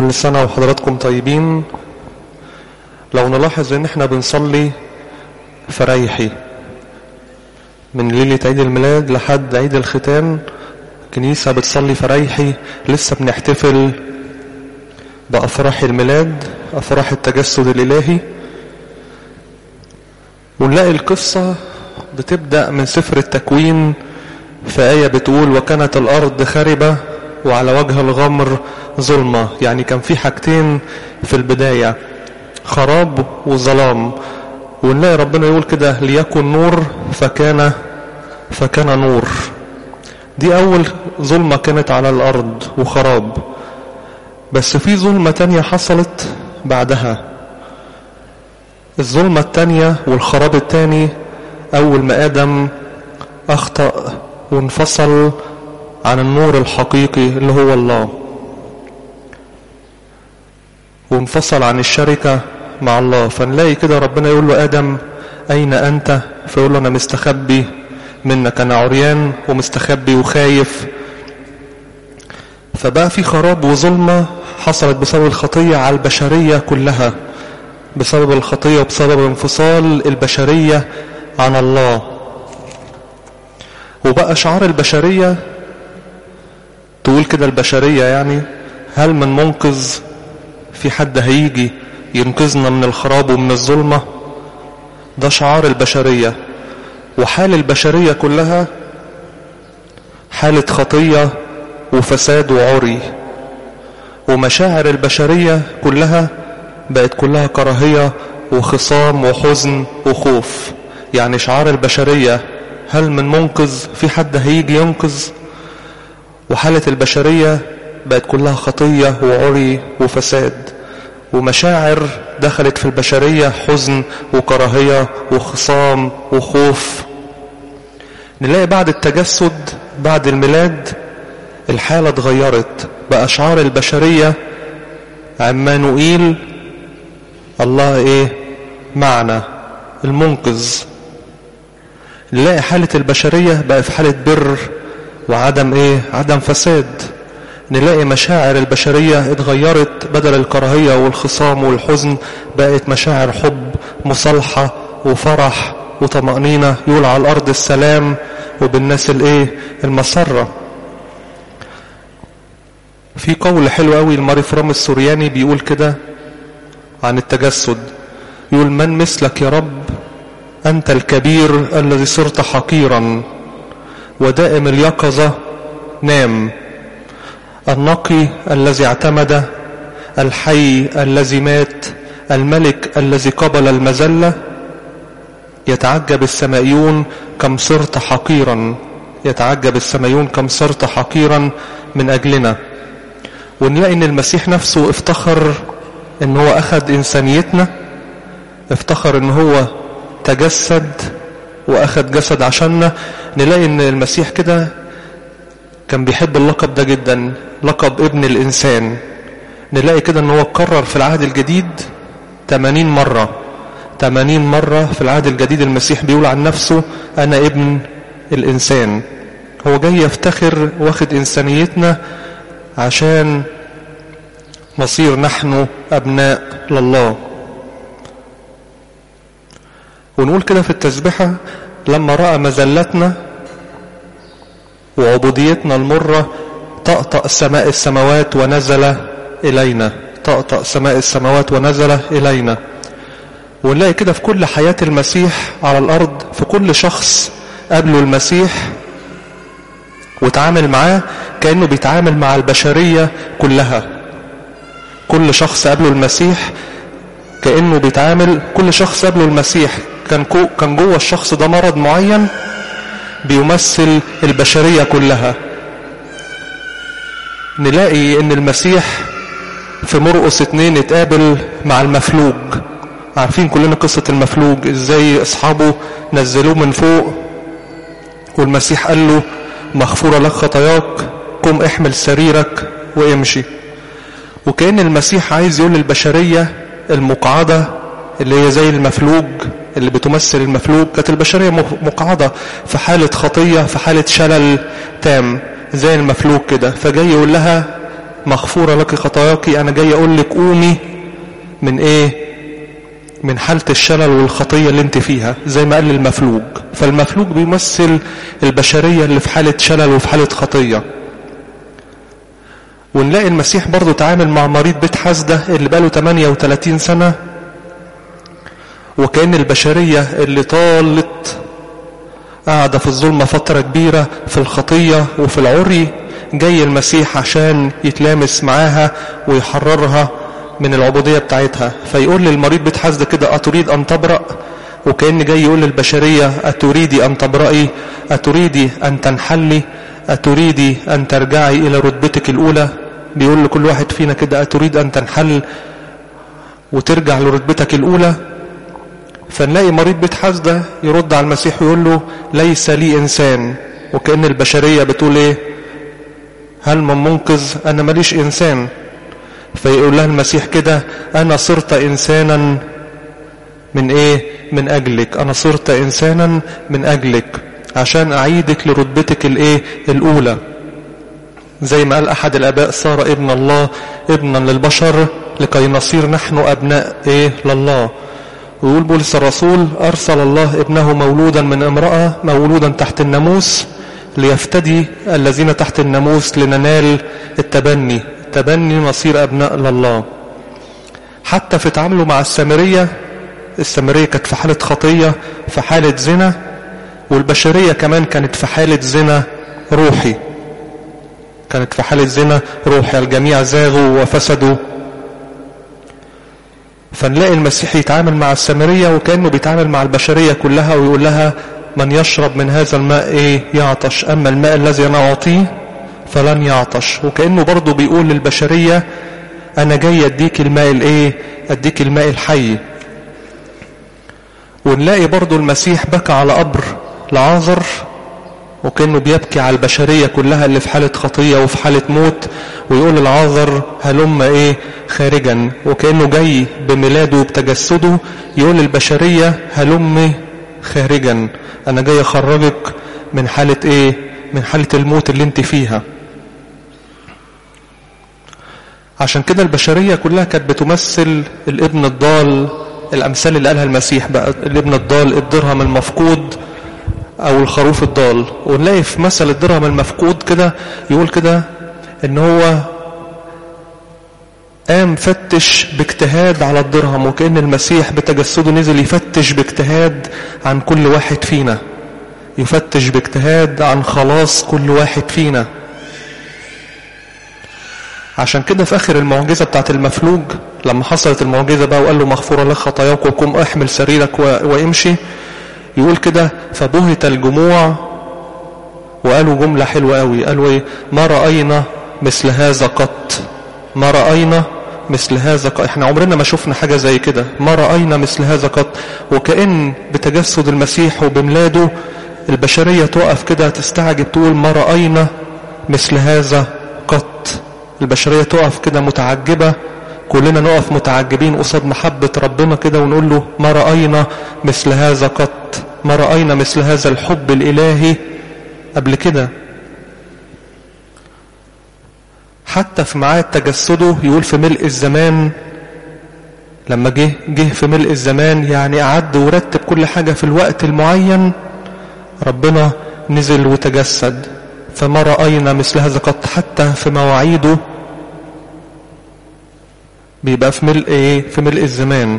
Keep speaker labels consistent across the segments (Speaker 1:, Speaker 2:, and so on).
Speaker 1: كل سنة وحضراتكم طيبين لو نلاحظ ان احنا بنصلي فريحي من ليلة عيد الميلاد لحد عيد الختام كنيسة بتصلي فريحي لسه بنحتفل بأفراح الميلاد أفراح التجسد الإلهي ونلاقي القصة بتبدأ من سفر التكوين في آية بتقول وكانت الأرض خربة وعلى وجه الغمر ظلمة يعني كان في حاجتين في البداية خراب وظلام ونلاقي ربنا يقول كده ليكن نور فكان فكان نور دي أول ظلمة كانت على الأرض وخراب بس في ظلمة تانية حصلت بعدها الظلمة التانية والخراب التاني أول ما آدم أخطأ وانفصل عن النور الحقيقي اللي هو الله وانفصل عن الشركة مع الله فنلاقي كده ربنا يقول له آدم أين أنت فيقول له أنا مستخبي منك أنا عريان ومستخبي وخايف فبقى في خراب وظلمة حصلت بسبب الخطية على البشرية كلها بسبب الخطية وبسبب انفصال البشرية عن الله وبقى شعار البشرية تقول كده البشرية يعني هل من منقذ في حد هيجي ينقذنا من الخراب ومن الظلمة ده شعار البشرية وحال البشرية كلها حالة خطية وفساد وعري ومشاعر البشرية كلها بقت كلها كراهية وخصام وحزن وخوف يعني شعار البشرية هل من منقذ في حد هيجي ينقذ وحالة البشرية بقت كلها خطية وعري وفساد ومشاعر دخلت في البشرية حزن وكراهية وخصام وخوف نلاقي بعد التجسد بعد الميلاد الحالة اتغيرت بقى شعار البشرية عمانوئيل الله ايه معنا المنقذ نلاقي حالة البشرية بقى في حالة بر وعدم ايه عدم فساد نلاقي مشاعر البشرية اتغيرت بدل الكراهية والخصام والحزن بقت مشاعر حب مصالحة وفرح وطمأنينة يقول على الأرض السلام وبالناس الايه المسرة في قول حلو قوي الماري فرام السورياني بيقول كده عن التجسد يقول من مثلك يا رب أنت الكبير الذي صرت حقيرا ودائم اليقظة نام النقي الذي اعتمد الحي الذي مات الملك الذي قبل المذلة يتعجب السمائيون كم صرت حقيرا يتعجب السمائيون كم صرت حقيرا من أجلنا ونلاقي ان المسيح نفسه افتخر ان هو اخذ انسانيتنا افتخر ان هو تجسد واخذ جسد عشاننا نلاقي ان المسيح كده كان بيحب اللقب ده جدا لقب ابن الانسان نلاقي كده ان هو اتكرر في العهد الجديد 80 مرة 80 مرة في العهد الجديد المسيح بيقول عن نفسه انا ابن الانسان هو جاي يفتخر واخد انسانيتنا عشان نصير نحن أبناء لله ونقول كده في التسبحة لما رأى مزلتنا وعبوديتنا المرة طأطأ سماء السماوات ونزل إلينا طأطأ سماء السماوات ونزل إلينا ونلاقي كده في كل حياة المسيح على الأرض في كل شخص قبله المسيح وتعامل معاه كأنه بيتعامل مع البشرية كلها كل شخص قبله المسيح كأنه بيتعامل كل شخص قبله المسيح كان كان جوه الشخص ده مرض معين بيمثل البشرية كلها نلاقي ان المسيح في مرقس اتنين اتقابل مع المفلوج عارفين كلنا قصة المفلوج ازاي اصحابه نزلوه من فوق والمسيح قال له مغفورة لك خطاياك قم احمل سريرك وامشي وكأن المسيح عايز يقول للبشرية المقعدة اللي هي زي المفلوج اللي بتمثل المفلوج كانت البشرية مقعدة في حالة خطية في حالة شلل تام زي المفلوج كده فجاي يقول لها مغفورة لك خطاياك أنا جاي أقول لك قومي من إيه من حالة الشلل والخطية اللي انت فيها زي ما قال المفلوج فالمفلوج بيمثل البشرية اللي في حالة شلل وفي حالة خطية ونلاقي المسيح برضو تعامل مع مريض بيت حسدة اللي بقاله 38 سنة وكأن البشرية اللي طالت قاعدة في الظلمة فترة كبيرة في الخطية وفي العري جاي المسيح عشان يتلامس معاها ويحررها من العبودية بتاعتها فيقول للمريض بيت حسدة كده أتريد أن تبرأ وكأن جاي يقول للبشرية أتريدي أن تبرئي أتريدي أن تنحلي أتريدي أن ترجعي إلى رتبتك الأولى بيقول لكل واحد فينا كده أتريد أن تنحل وترجع لرتبتك الأولى فنلاقي مريض بيت حسدة يرد على المسيح ويقول له ليس لي إنسان وكأن البشرية بتقول إيه هل من منقذ أنا ماليش إنسان فيقول لها المسيح كده أنا صرت إنسانا من إيه من أجلك أنا صرت إنسانا من أجلك عشان أعيدك لرتبتك الإيه الأولى زي ما قال أحد الآباء صار ابن الله ابنا للبشر لكي نصير نحن أبناء إيه لله ويقول بولس الرسول أرسل الله ابنه مولودا من امرأة مولودا تحت الناموس ليفتدي الذين تحت الناموس لننال التبني التبني نصير أبناء لله حتى في تعامله مع السامرية السامرية كانت في حالة خطية في حالة زنا والبشرية كمان كانت في حالة زنا روحي كانت في حالة زنا روحي الجميع زاغوا وفسدوا فنلاقي المسيح يتعامل مع السامرية وكأنه بيتعامل مع البشرية كلها ويقول لها من يشرب من هذا الماء ايه يعطش اما الماء الذي انا اعطيه فلن يعطش وكأنه برضه بيقول للبشرية انا جاي اديك الماء الايه اديك الماء الحي ونلاقي برضه المسيح بكى على قبر لعازر وكأنه بيبكي على البشرية كلها اللي في حالة خطية وفي حالة موت ويقول العازر هلم ايه خارجا وكأنه جاي بميلاده وبتجسده يقول للبشرية هلم خارجا انا جاي اخرجك من حالة ايه من حالة الموت اللي انت فيها عشان كده البشرية كلها كانت بتمثل الابن الضال الامثال اللي قالها المسيح بقى الابن الضال الدرهم المفقود او الخروف الضال ونلاقي في مثل الدرهم المفقود كده يقول كده ان هو قام فتش باجتهاد على الدرهم وكأن المسيح بتجسده نزل يفتش باجتهاد عن كل واحد فينا يفتش باجتهاد عن خلاص كل واحد فينا عشان كده في آخر المعجزة بتاعت المفلوج لما حصلت المعجزة بقى وقال له مغفورة لك خطاياك وقم احمل سريرك وامشي يقول كده فبهت الجموع وقالوا جملة حلوة قوي قالوا ايه ما رأينا مثل هذا قط ما رأينا مثل هذا قط احنا عمرنا ما شفنا حاجة زي كده ما رأينا مثل هذا قط وكأن بتجسد المسيح وبملاده البشرية تقف كده تستعجب تقول ما رأينا مثل هذا قط البشرية تقف كده متعجبة كلنا نقف متعجبين قصاد محبة ربنا كده ونقول له ما رأينا مثل هذا قط ما رأينا مثل هذا الحب الإلهي قبل كده حتى في معاد تجسده يقول في ملء الزمان لما جه جه في ملء الزمان يعني أعد ورتب كل حاجة في الوقت المعين ربنا نزل وتجسد فما رأينا مثل هذا قط حتى في مواعيده بيبقى في ملء ايه في ملء الزمان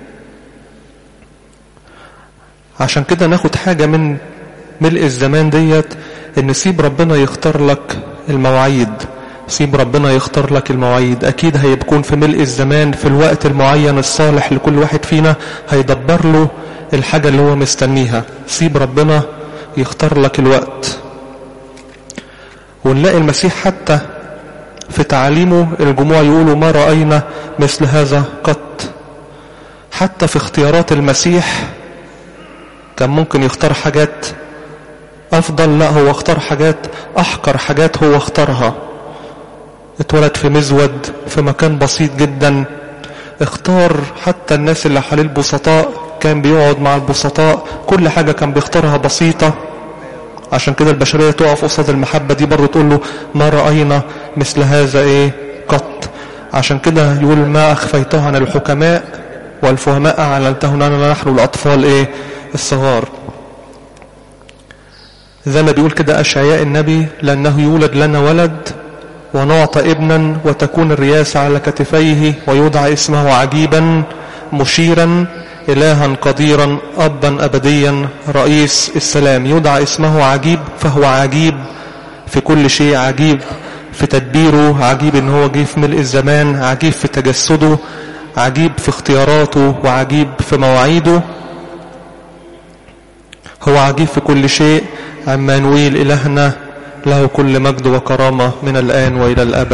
Speaker 1: عشان كده ناخد حاجة من ملء الزمان ديت ان سيب ربنا يختار لك المواعيد سيب ربنا يختار لك المواعيد اكيد هيكون في ملء الزمان في الوقت المعين الصالح لكل واحد فينا هيدبر له الحاجة اللي هو مستنيها سيب ربنا يختار لك الوقت ونلاقي المسيح حتى في تعاليمه الجموع يقولوا ما رأينا مثل هذا قط حتى في اختيارات المسيح كان ممكن يختار حاجات أفضل لا هو اختار حاجات أحقر حاجات هو اختارها اتولد في مزود في مكان بسيط جدا اختار حتى الناس اللي حواليه البسطاء كان بيقعد مع البسطاء كل حاجة كان بيختارها بسيطة عشان كده البشرية تقف قصاد المحبة دي برضه تقول له ما رأينا مثل هذا ايه قط عشان كده يقول ما أخفيته عن الحكماء والفهماء أعلنته لنا نحن الأطفال إيه الصغار زي ما بيقول كده أشعياء النبي لأنه يولد لنا ولد ونعطى ابنا وتكون الرياسة على كتفيه ويدعى اسمه عجيبا مشيرا إلها قديرا أبا أبديا رئيس السلام يدعى اسمه عجيب فهو عجيب في كل شيء عجيب في تدبيره عجيب ان هو جه في ملء الزمان عجيب في تجسده عجيب في اختياراته وعجيب في مواعيده هو عجيب في كل شيء عمانويل إلهنا له كل مجد وكرامة من الآن وإلى الأبد